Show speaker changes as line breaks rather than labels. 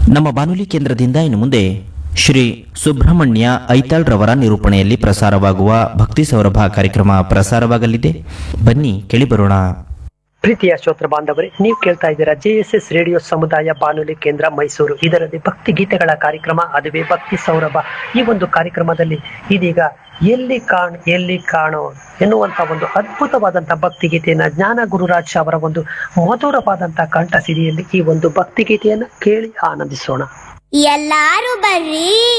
ನಮ್ಮ ಬಾನುಲಿ ಕೇಂದ್ರದಿಂದ ಇನ್ನು ಮುಂದೆ ಶ್ರೀ ಸುಬ್ರಹ್ಮಣ್ಯ ಐತಾಳ್ ರವರ ನಿರೂಪಣೆಯಲ್ಲಿ ಪ್ರಸಾರವಾಗುವ ಭಕ್ತಿ ಸೌರಭ ಕಾರ್ಯಕ್ರಮ ಪ್ರಸಾರವಾಗಲಿದೆ ಬನ್ನಿ ಕೇಳಿಬರೋಣ
ಪ್ರೀತಿಯ ಶ್ರೋತ್ರ ಬಾಂಧವರೇ ನೀವು ಕೇಳ್ತಾ ಇದ್ದೀರಾ ಜೆ ಎಸ್ ಎಸ್ ರೇಡಿಯೋ ಸಮುದಾಯ ಬಾನುಲಿ ಕೇಂದ್ರ ಮೈಸೂರು ಇದರಲ್ಲಿ ಭಕ್ತಿ ಗೀತೆಗಳ ಕಾರ್ಯಕ್ರಮ ಅದುವೇ ಭಕ್ತಿ ಸೌರಭ ಈ ಒಂದು ಕಾರ್ಯಕ್ರಮದಲ್ಲಿ ಇದೀಗ ಎಲ್ಲಿ ಕಾಣ್ ಎಲ್ಲಿ ಕಾಣೋ ಎನ್ನುವಂತ ಒಂದು ಅದ್ಭುತವಾದಂತಹ ಭಕ್ತಿ ಗೀತೆಯನ್ನ ಜ್ಞಾನ ಗುರುರಾಜ್ ಅವರ ಒಂದು ಮಧುರವಾದಂತಹ ಕಂಠ ಸಿರಿಯಲ್ಲಿ ಈ ಒಂದು ಭಕ್ತಿ ಗೀತೆಯನ್ನ ಕೇಳಿ ಆನಂದಿಸೋಣ
ಎಲ್ಲಾರು ಬರ್ರಿ